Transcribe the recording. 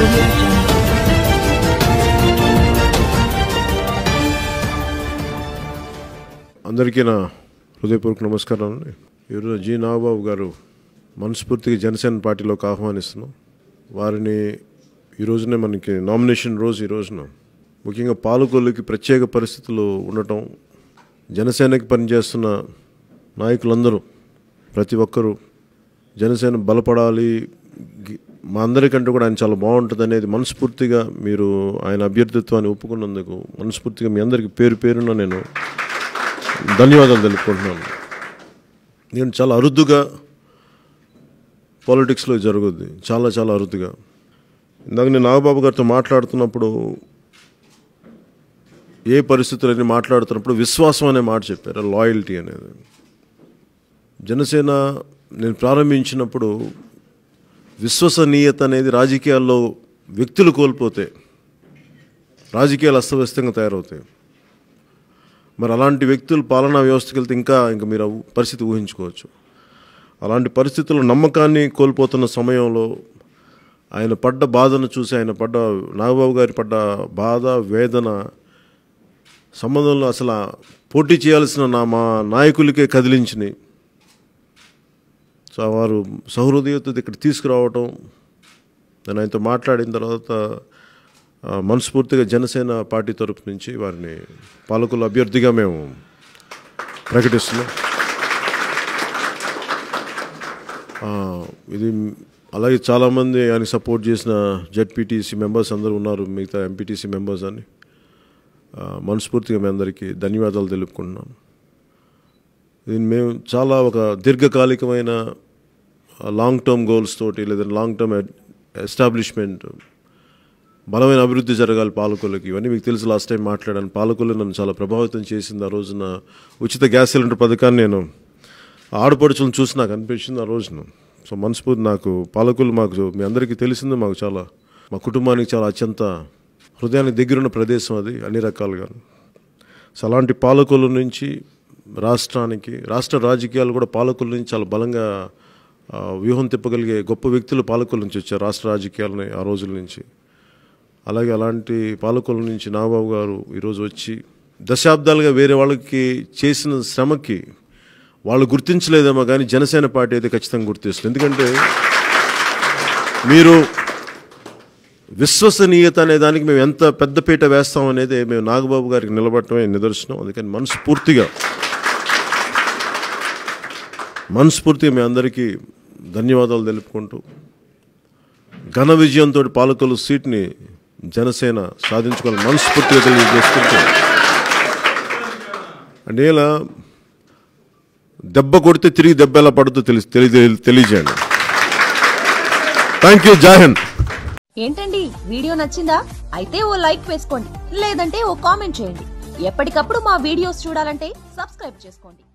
audio jungle. అందరికీ నా హృదయపూర్వక నమస్కారం అండి ఈరోజు జి నాగబాబు గారు మనస్ఫూర్తిగా జనసేన పార్టీలోకి ఆహ్వానిస్తున్నాం వారిని ఈ రోజునే మనకి నామినేషన్ రోజు ఈ రోజున ముఖ్యంగా పాలకొల్లుకి ప్రత్యేక పరిస్థితులు ఉండటం జనసేనకి పనిచేస్తున్న నాయకులందరూ ప్రతి ఒక్కరూ జనసేన బలపడాలి గి- మా అందరికంటే కూడా ఆయన చాలా బాగుంటుంది అనేది మనస్ఫూర్తిగా మీరు ఆయన అభ్యర్థిత్వాన్ని ఒప్పుకున్నందుకు మనస్ఫూర్తిగా మీ అందరికీ పేరు పేరున నేను ధన్యవాదాలు తెలుపుకుంటున్నాను నేను చాలా అరుదుగా పాలిటిక్స్లో జరుగుద్ది చాలా చాలా అరుదుగా ఇందాక నేను నాగబాబు గారితో మాట్లాడుతున్నప్పుడు ఏ పరిస్థితులని మాట్లాడుతున్నప్పుడు విశ్వాసం అనే మాట చెప్పారు లాయల్టీ అనేది జనసేన నేను ప్రారంభించినప్పుడు విశ్వసనీయత అనేది రాజకీయాల్లో వ్యక్తులు కోల్పోతే రాజకీయాలు అస్తవ్యస్తంగా తయారవుతాయి మరి అలాంటి వ్యక్తులు పాలనా వ్యవస్థకి వెళ్తే ఇంకా ఇంకా మీరు ఆ పరిస్థితి ఊహించుకోవచ్చు అలాంటి పరిస్థితుల్లో నమ్మకాన్ని కోల్పోతున్న సమయంలో ఆయన పడ్డ బాధను చూసి ఆయన పడ్డ నాగబాబు గారి పడ్డ బాధ వేదన సంబంధంలో అసలు ఆ పోటీ చేయాల్సిన నా మా నాయకులకే కదిలించినాయి సో వారు సహృదయత ఇక్కడ తీసుకురావటం నేను ఆయనతో మాట్లాడిన తర్వాత ఆ, మనస్ఫూర్తిగా జనసేన పార్టీ తరపు నుంచి వారిని పాలకుల అభ్యర్థిగా మేము ప్రకటిస్తున్నాం ఆ, ఇది అలాగే చాలామంది ఆయన సపోర్ట్ చేసిన జెడ్పీటీసీ మెంబర్స్ అందరూ ఉన్నారు మిగతా ఎంపీటీసీ మెంబర్స్ అని ఆ, మనస్ఫూర్తిగా మీ అందరికీ ధన్యవాదాలు తెలుపుకుంటున్నాను దీన్ని మేము చాలా ఒక దీర్ఘకాలికమైన లాంగ్ టర్మ్ గోల్స్ తోటి లేదా లాంగ్ టర్మ్ ఎస్టాబ్లిష్మెంట్ బలమైన అభివృద్ధి జరగాలి పాలకులకి ఇవన్నీ మీకు తెలుసు లాస్ట్ టైం మాట్లాడాను పాలకులు నన్ను చాలా ప్రభావితం చేసింది ఆ రోజున ఉచిత గ్యాస్ సిలిండర్ పథకాన్ని నేను ఆడపడుచులను చూసి నాకు అనిపించింది ఆ రోజున సో మనస్ఫూర్తి నాకు పాలకులు మాకు మీ అందరికీ తెలిసింది మాకు చాలా మా కుటుంబానికి చాలా అత్యంత హృదయానికి దగ్గరున్న ప్రదేశం అది అన్ని రకాలుగా సో అలాంటి పాలకుల నుంచి రాష్ట్రానికి రాష్ట్ర రాజకీయాలు కూడా పాలకుల నుంచి చాలా బలంగా ఆ, వ్యూహం తిప్పగలిగే గొప్ప వ్యక్తులు పాలకుల నుంచి వచ్చారు రాష్ట్ర రాజకీయాలని ఆ రోజుల నుంచి అలాగే అలాంటి పాలకుల నుంచి నాగబాబు గారు ఈరోజు వచ్చి దశాబ్దాలుగా వేరే వాళ్ళకి చేసిన శ్రమకి వాళ్ళు గుర్తించలేదేమో కానీ జనసేన పార్టీ అయితే ఖచ్చితంగా గుర్తిస్తుంది ఎందుకంటే మీరు విశ్వసనీయత అనే దానికి మేము ఎంత పెద్దపీట వేస్తాం అనేది మేము నాగబాబు గారికి నిలబడటమే నిదర్శనం అందుకని మనస్ఫూర్తిగా మనస్ఫూర్తిగా మీ అందరికీ ధన్యవాదాలు తెలుపుకుంటూ ఘన విజయంతో పాలకులు సీట్ని జనసేన సాధించుకోవాలని మనస్ఫూర్తిగా తెలియజేసుకుంటూ అంటే ఇలా దెబ్బ కొడితే తిరిగి దెబ్బ ఎలా పడుతుందో తెలిసి తెలియ తెలియజేయండి థ్యాంక్ యూ జాహింద్ ఏంటండి వీడియో నచ్చిందా అయితే ఓ లైక్ వేసుకోండి లేదంటే ఓ కామెంట్ చేయండి ఎప్పటికప్పుడు మా వీడియోస్ చూడాలంటే సబ్స్క్రైబ్ చేసుకోండి